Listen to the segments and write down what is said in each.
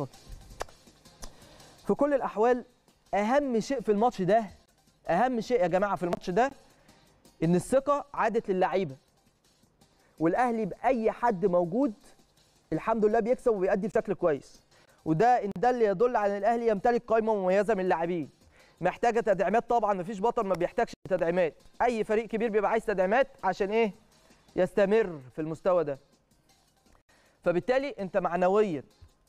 في كل الاحوال اهم شيء في الماتش ده اهم شيء يا جماعه في الماتش ده ان الثقه عادت للعيبه والاهلي باي حد موجود الحمد لله بيكسب وبيأدي بشكل كويس وده ان ده اللي يدل على ان الاهلي يمتلك قائمه مميزه من اللاعبين محتاجه تدعيمات طبعا مفيش بطل ما بيحتاجش تدعيمات اي فريق كبير بيبقى عايز تدعيمات عشان ايه يستمر في المستوى ده فبالتالي انت معنويا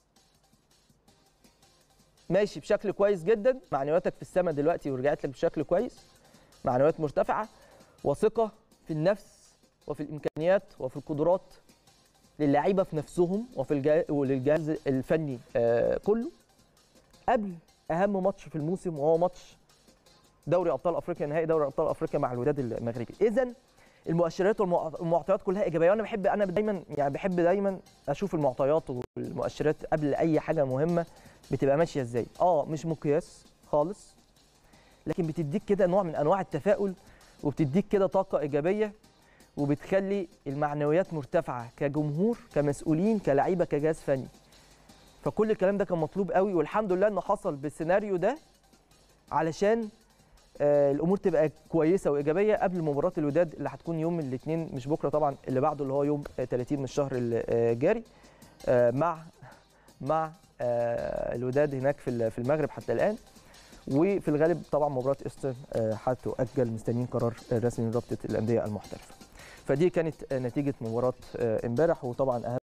ماشي بشكل كويس جدا معنوياتك في السماء دلوقتي ورجعت لك بشكل كويس معنويات مرتفعه وثقه في النفس وفي الامكانيات وفي القدرات للعيبه في نفسهم وفي الجهاز وللجهاز الفني آه كله قبل اهم ماتش في الموسم وهو ماتش دوري ابطال افريقيا نهائي دوري ابطال افريقيا مع الوداد المغربي اذا المؤشرات والمعطيات كلها ايجابيه وانا بحب انا دايما يعني بحب دايما اشوف المعطيات والمؤشرات قبل اي حاجه مهمه بتبقى ماشيه ازاي اه مش مقياس خالص لكن بتديك كده نوع من انواع التفاؤل وبتديك كده طاقه ايجابيه وبتخلي المعنويات مرتفعه كجمهور كمسؤولين كلعيبه كجهاز فني فكل الكلام ده كان مطلوب قوي والحمد لله انه حصل بالسيناريو ده علشان آه الامور تبقى كويسه وايجابيه قبل مباراه الوداد اللي هتكون يوم الاثنين مش بكره طبعا اللي بعده اللي هو يوم 30 من الشهر الجاري آه مع مع آه الوداد هناك في في المغرب حتى الان وفي الغالب طبعا مباراه ايسترن هتؤجل مستنيين قرار رسمي من رابطه الانديه المحترفه فدي كانت نتيجه مباراه امبارح وطبعا اهم